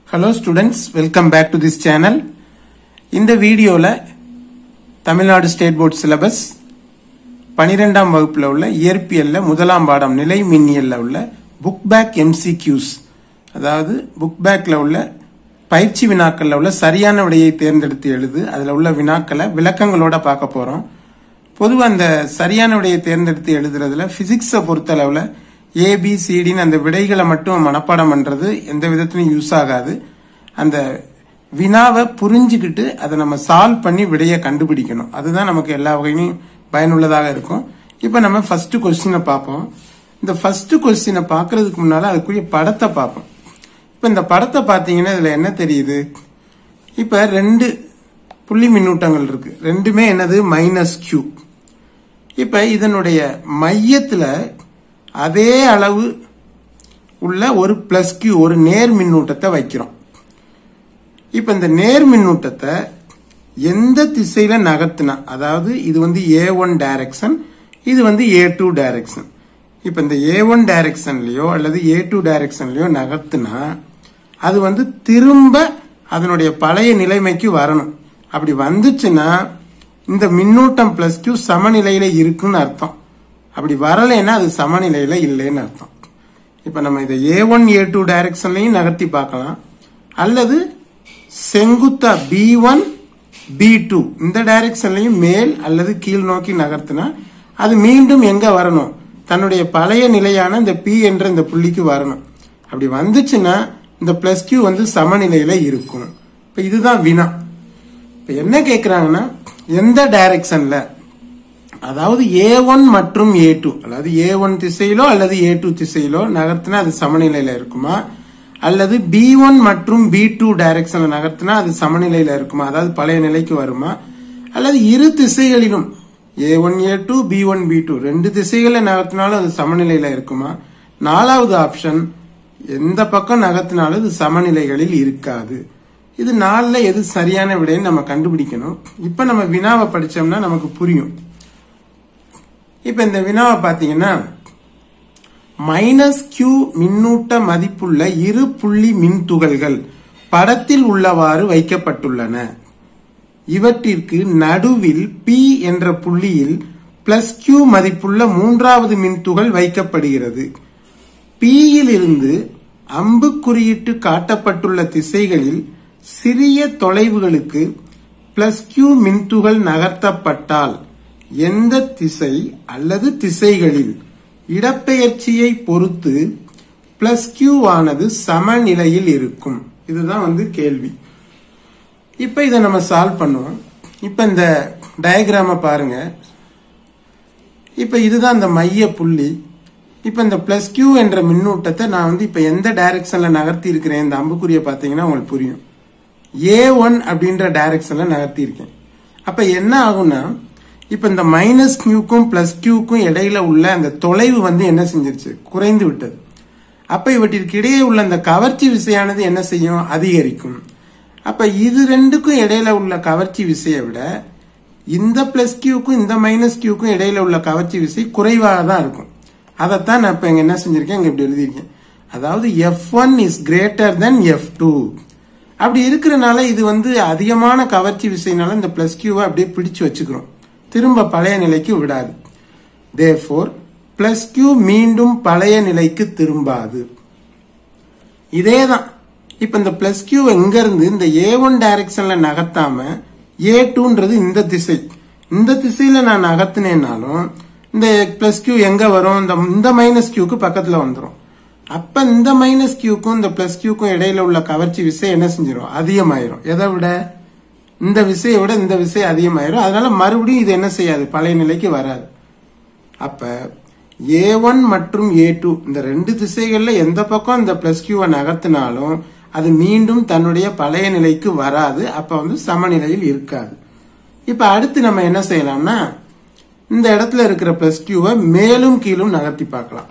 Hello students welcome back to this channel இந்த வீடியோவில் Tamil Nadu state board syllabus பனிரெண்டாம் வகுப்பில் உள்ள இயற்பியல்ல முதலாம் பாடம் நிலை மின்னியல்ல உள்ள புக் பேக் எம்சிக்யூஸ் அதாவது புக் பேக்ல உள்ள பயிற்சி வினாக்கள்ல உள்ள சரியான விடையை தேர்ந்தெடுத்து எழுது அதில் உள்ள வினாக்களை விளக்கங்களோட பார்க்க போறோம் பொதுவாக அந்த சரியான விடையை தேர்ந்தெடுத்து எழுதுறதுல பிசிக்ஸை பொறுத்தளவில் ஏபிசிடின்னு அந்த விடைகளை மட்டும் மனப்பாடம் பண்றது எந்த விதத்திலும் யூஸ் ஆகாது அந்த வினாவை புரிஞ்சுக்கிட்டு அதை நம்ம சால்வ் பண்ணி விடையை கண்டுபிடிக்கணும் அதுதான் நமக்கு எல்லா வகையிலும் பயனுள்ளதாக இருக்கும் இப்போ நம்ம ஃபர்ஸ்ட் கொஸ்டினை பார்ப்போம் இந்த ஃபர்ஸ்ட் கொஸ்டினை பார்க்கறதுக்கு முன்னால அதுக்குரிய படத்தை பார்ப்போம் இப்போ இந்த படத்தை பார்த்தீங்கன்னா இதில் என்ன தெரியுது இப்போ ரெண்டு புள்ளி மின்னூட்டங்கள் இருக்கு ரெண்டுமே என்னது மைனஸ் கியூ இப்போ இதனுடைய மையத்தில் அதே அளவு உள்ள ஒரு பிளஸ் கியூ ஒரு நேர் மின்னூட்டத்தை வைக்கிறோம் இப்போ இந்த நேர் மின்னூட்டத்தை எந்த திசையில நகர்த்தினா அதாவது இது வந்து ஏ ஒன் டைரக்ஷன் இது வந்து ஏ டூ டைரக்ஷன் இப்போ இந்த ஏ ஒன் டைரக்ஷன்லயோ அல்லது ஏ டூ டைரக்ஷன்லயோ நகர்த்தினா அது வந்து திரும்ப அதனுடைய பழைய நிலைமைக்கு வரணும் அப்படி வந்துச்சுன்னா இந்த மின்னூட்டம் பிளஸ் கியூ சமநிலையில இருக்குன்னு அர்த்தம் அப்படி வரலைன்னா அது சமநிலையில இல்லைன்னு அர்த்தம் இப்ப நம்ம இதை ஏ ஒன் ஏ டூ டைரக்ஷன்லையும் நகர்த்தி பார்க்கலாம் அல்லது செங்குத்தா பி ஒன் பி டூ இந்த டைரக்ஷன்லையும் மேல் அல்லது கீழ் நோக்கி நகர்த்தினா அது மீண்டும் எங்க வரணும் தன்னுடைய பழைய நிலையான இந்த பி என்ற இந்த புள்ளிக்கு வரணும் அப்படி வந்துச்சுன்னா இந்த பிளஸ் கியூ வந்து சமநிலையில இருக்கும் இப்ப இதுதான் வினா இப்ப என்ன கேக்குறாங்கன்னா எந்த டைரக்ஷன்ல அதாவது ஏ ஒன் மற்றும் ஏ டூ அதாவது ஏ ஒன் திசையிலோ அல்லது ஏ டூ திசையிலோ நகர்த்தினா அது சமநிலையில இருக்குமா அல்லது பி ஒன் மற்றும் பி டூ டைரக்ஷன்ல நகர்த்தினா அது சமநிலையில இருக்குமா அதாவது பழைய நிலைக்கு வருமா அல்லது இரு திசைகளிலும் A one A two B one B two ரெண்டு திசைகளை நகர்த்தினாலும் அது சமநிலையில இருக்குமா நாலாவது ஆப்ஷன் எந்த பக்கம் நகர்த்தினாலும் இது சமநிலைகளில் இருக்காது இது நாலுல எது சரியான விடைன்னு நம்ம கண்டுபிடிக்கணும் இப்ப நம்ம வினாவை படிச்சோம்னா நமக்கு புரியும் இப்ப இந்த வினாவை பாத்தீங்கன்னா மைனஸ் கியூ மின்னூட்ட மதிப்புள்ள இரு புள்ளி மின்துகள்கள் படத்தில் உள்ளவாறு வைக்கப்பட்டுள்ளன இவற்றிற்கு நடுவில் பி என்ற புள்ளியில் பிளஸ் கியூ மதிப்புள்ள மூன்றாவது மின்துகள் வைக்கப்படுகிறது பியில் இருந்து அம்பு குறியிட்டு காட்டப்பட்டுள்ள திசைகளில் சிறிய தொலைவுகளுக்கு பிளஸ் கியூ மின்துகள் நகர்த்தப்பட்டால் எந்த திசை அல்லது திசைகளில் இடப்பெயர்ச்சியை பொறுத்து பிளஸ் கியூ ஆனது சமநிலையில் இருக்கும் இதுதான் வந்து கேள்வி இப்ப இதை நம்ம சால்வ் பண்ணுவோம் இப்ப இந்த டயக்ராம பாருங்க இப்ப இதுதான் இந்த மைய புள்ளி இப்ப இந்த பிளஸ் கியூ என்ற மின்னூட்டத்தை நான் வந்து இப்ப எந்த டைரக்ஷன்ல நகர்த்தி இருக்கிறேன் இந்த அம்புக்குரிய பாத்தீங்கன்னா உங்களுக்கு புரியும் ஏ ஒன் அப்படின்ற டைரக்ஷன்ல நகர்த்தி இருக்கேன் அப்ப என்ன ஆகும்னா இப்ப இந்த மைனஸ் கியூக்கும் பிளஸ் கியூக்கும் இடையில உள்ள அந்த தொலைவு வந்து என்ன செஞ்சிருச்சு குறைந்து விட்டது அப்ப இவற்றிற்கு இடையே உள்ள அந்த கவர்ச்சி விசையானது என்ன செய்யும் அதிகரிக்கும் அப்ப இது ரெண்டுக்கும் இடையில உள்ள கவர்ச்சி விசையை விட இந்த பிளஸ் கியூக்கும் இந்த மைனஸ் கியூக்கும் இடையில உள்ள கவர்ச்சி விசை குறைவாக தான் இருக்கும் அதைத்தான் நான் இப்ப இங்க என்ன செஞ்சிருக்கேன் இங்க இப்படி எழுதியிருக்கேன் அதாவது F one is greater then F two அப்படி இருக்கிறனால இது வந்து அதிகமான கவர்ச்சி விசைனால இந்த பிளஸ் கியூவை அப்படியே பிடிச்சு வச்சுக்கிறோம் திரும்ப பழைய நிலைக்கு விடாது தேர்ஃபோர் பிளஸ் கியூ மீண்டும் பழைய நிலைக்கு திரும்பாது இதேதான் இப்ப இந்த பிளஸ் கியூ எங்க இருந்து இந்த ஏ ஒன் டைரக்ஷன்ல நகர்த்தாம ஏ டூன்றது இந்த திசை இந்த திசையில நான் நகர்த்தினேனாலும் இந்த பிளஸ் கியூ எங்க வரும் இந்த இந்த மைனஸ் கியூக்கு பக்கத்துல வந்துடும் அப்ப இந்த மைனஸ் கியூக்கும் இந்த பிளஸ் கியூக்கும் இடையில உள்ள கவர்ச்சி விசை என்ன செஞ்சிடும் அதிகமாயிரும் எதை விட இந்த விசையை விட இந்த விசை அதிகமாயிரும் அதனால மறுபடியும் இது என்ன செய்யாது பழைய நிலைக்கு வராது அப்ப ஏ ஒன் மற்றும் ஏ டூ இந்த ரெண்டு திசைகள்ல எந்த பக்கம் இந்த பிளஸ் கியூவை நகர்த்தினாலும் அது மீண்டும் தன்னுடைய பழைய நிலைக்கு வராது அப்ப வந்து சமநிலையில் இருக்காது இப்ப அடுத்து நம்ம என்ன செய்யலாம்னா இந்த இடத்துல இருக்கிற பிளஸ் கியூவை மேலும் கீழும் நகர்த்தி பார்க்கலாம்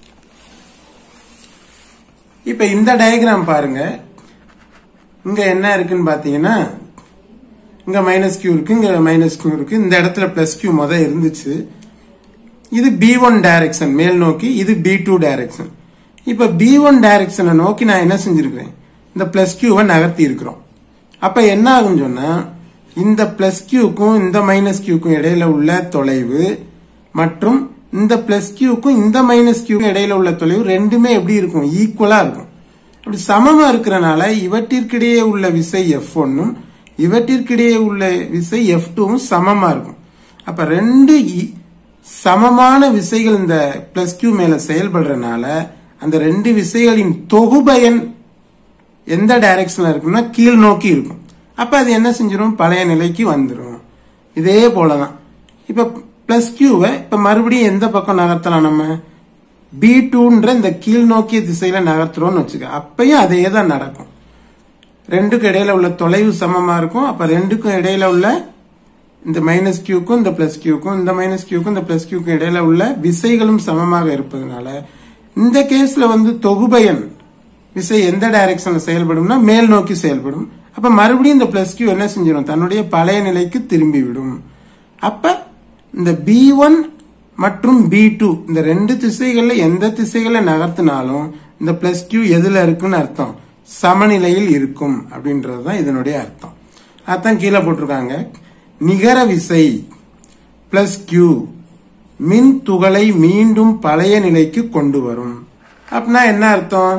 இப்ப இந்த டயக்ராம் பாருங்க இங்க என்ன இருக்குன்னு பாத்தீங்கன்னா இங்க மைனஸ் கியூ இருக்கு இங்க மைனஸ் கியூ இருக்கு இந்த இடத்துல பிளஸ் கியூ முத இருந்துச்சு இது பி ஒன் டைரக்ஷன் மேல் நோக்கி இது பி டூ டைரக்ஷன் இப்ப பி ஒன் டைரக்ஷனை நோக்கி நான் என்ன செஞ்சிருக்கிறேன் இந்த பிளஸ் கியூவை நகர்த்தி இருக்கிறோம் அப்ப என்ன ஆகும் சொன்னா இந்த பிளஸ் கியூக்கும் இந்த மைனஸ் கியூக்கும் இடையில உள்ள தொலைவு மற்றும் இந்த பிளஸ் கியூக்கும் இந்த மைனஸ் கியூக்கும் இடையில உள்ள தொலைவு ரெண்டுமே எப்படி இருக்கும் ஈக்குவலா இருக்கும் அப்படி சமமா இருக்கிறனால இவற்றிற்கிடையே உள்ள விசை எஃப் ஒன்னும் இவற்றிற்கிடையே உள்ள விசை எஃப் டூவும் சமமா இருக்கும் அப்ப ரெண்டு இ- சமமான விசைகள் இந்த பிளஸ் கியூ மேல செயல்படுறதுனால அந்த ரெண்டு விசைகளின் தொகுபயன் எந்த டைரக்ஷன்ல இருக்கும்னா கீழ் நோக்கி இருக்கும் அப்ப அது என்ன செஞ்சிடும் பழைய நிலைக்கு வந்துடும் இதே போலதான் இப்ப பிளஸ் கியூவை இப்ப மறுபடியும் எந்த பக்கம் நகர்த்தலாம் நம்ம பி டூன்ற இந்த கீழ் நோக்கிய திசையில நகர்த்துறோம்னு வச்சுக்க அப்பயும் அதே தான் நடக்கும் ரெண்டுக்கும் இடையில உள்ள தொலைவு சமமா இருக்கும் அப்ப ரெண்டுக்கும் இடையில உள்ள இந்த மைனஸ் கியூக்கும் இந்த பிளஸ் கியூக்கும் இந்த மைனஸ் கியூக்கும் இந்த பிளஸ் கியூக்கும் இடையில உள்ள விசைகளும் சமமாக இருப்பதனால இந்த கேஸ்ல வந்து தொகுபயன் விசை எந்த டைரக்ஷன்ல செயல்படும்னா மேல் நோக்கி செயல்படும் அப்ப மறுபடியும் இந்த பிளஸ் கியூ என்ன செஞ்சிடும் தன்னுடைய பழைய நிலைக்கு திரும்பி விடும் அப்ப இந்த பி ஒன் மற்றும் பி டூ இந்த ரெண்டு திசைகள்ல எந்த திசைகளை நகர்த்தினாலும் இந்த பிளஸ் கியூ எதுல இருக்குன்னு அர்த்தம் சமநிலையில் இருக்கும் அப்படின்றதுதான் இதனுடைய அர்த்தம் அதான் கீழே போட்டிருக்காங்க நிகர விசை பிளஸ் கியூ மின் துகளை மீண்டும் பழைய நிலைக்கு கொண்டு வரும் அப்படின்னா என்ன அர்த்தம்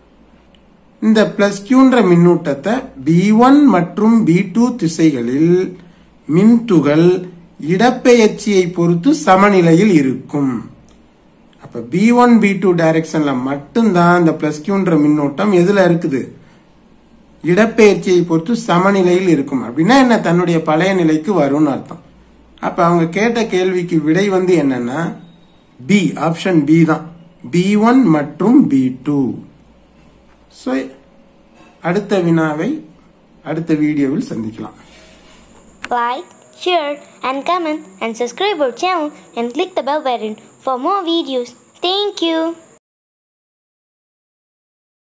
இந்த பிளஸ் கியூன்ற மின்னூட்டத்தை பி ஒன் மற்றும் பி டூ திசைகளில் மின்துகள் இடப்பெயர்ச்சியை பொறுத்து சமநிலையில் இருக்கும் அப்ப பி ஒன் பி டூ டைரக்ஷன்ல மட்டும்தான் இந்த பிளஸ் கியூன்ற மின்னோட்டம் எதுல இருக்குது இடப்பெயர்ச்சியை பொறுத்து சமநிலையில் இருக்கும் அப்படின்னா என்ன தன்னுடைய பழைய நிலைக்கு வரும்னு அர்த்தம் அப்ப அவங்க கேட்ட கேள்விக்கு விடை வந்து என்னன்னா பி ஆப்ஷன் பி தான் பி ஒன் மற்றும் பி டூ ஸோ அடுத்த வினாவை அடுத்த வீடியோவில் சந்திக்கலாம் Like, share, and comment, and subscribe our channel and click the bell button for more videos. Thank you.